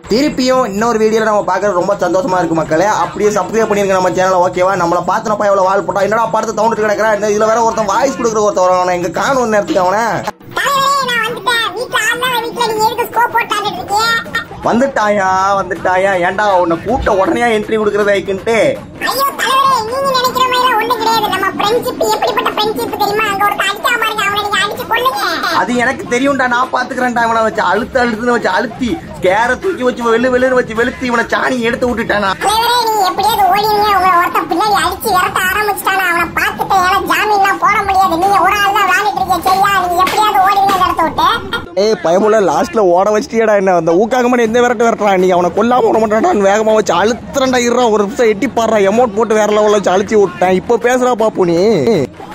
திருப்பியும் இன்னொரு வீடியோல நம்ம பார்க்கறது ரொம்ப சந்தோஷமா இருக்கு மக்களே அப்படியே சப்ஸ்கிரைப் பண்ணிருங்க நம்ம சேனல் ஓகேவா நம்மள பார்த்தனப்பா எவ்வளவு வாழ் போட்டா என்னடா பார்த்து தவுண்டுட்டு கிடக்குறா இந்த இதுல வேற ஒருத்தன் வாய்ஸ் கொடுக்குற ஒருத்தன் வரவன எங்க காணும் நேரத்துக்கு அவனை தலைவரே நான் வந்துட்டேன் வீட்டுல ஆள்லாம் வீட்டுல நீங்க எதுக்கு ஸ்கோப் போட்டாட்டு இருக்கீங்க வந்துட்டாயா வந்துட்டாயா ஏன்டா உன்னை கூட்ட உடனே என்ட்ரி கொடுக்கறது ஐக்குன்ட்டு ஐயோ தலைவரே நீங்க நினைக்கிற மாதிரி ஒண்ணு கிடையாது நம்ம ஃப்ரெண்ட்ஷிப் எப்படிப்பட்ட ஃப்ரெண்ட்ஷிப் தெரியுமா அங்க ஒரு அடிச்சா பாருங்க அவனை நீங்க அடிச்சு கொள்ளுங்க அது எனக்கு தெரியும்டா நான் பாத்துக்கிறேன்டா இவனை வச்சு அழுத்து அழுத்துன்னு வச்சு அழுத்தி கேர தூக்கி வச்சு வெள்ளு வெள்ளுன்னு வச்சு வெளுத்து இவனை சாணி எடுத்து விட்டுட்டானா தலைவரே நீங்க எப்படியாவது ஓடிங்க உங்களை ஒருத்த பின்னாடி அடிச்சு விரட்ட ஆரம்பிச்சுட்டானா அவனை பார்த்துட்டு ஏன்னா ஜாமீன்லாம் போட முடியாது நீங்க ஒரு ஆள் தான் விளையாடிட்டு இருக்கீங்க சரியா நீங்க எப்படியாவது ஓடிங்க இந்த இடத்த விட்டு ஏய் பயமுள்ள லாஸ்ட்ல ஓட வச்சிட்டியடா என்ன அந்த ஊக்காகமணி எந்த விரட்டு விரட்டுறான் நீ அவனை கொல்லாம விட மாட்டான் வேகமா வச்சு அழுத்துறண்டா இருறா ஒரு நிமிஷம் எட்டி பாடுறா எமௌண்ட் போட்டு வேற லெவலில் வச்சு அழுத்தி விட்டேன் இப்போ பேசுறா பாப்பு நீ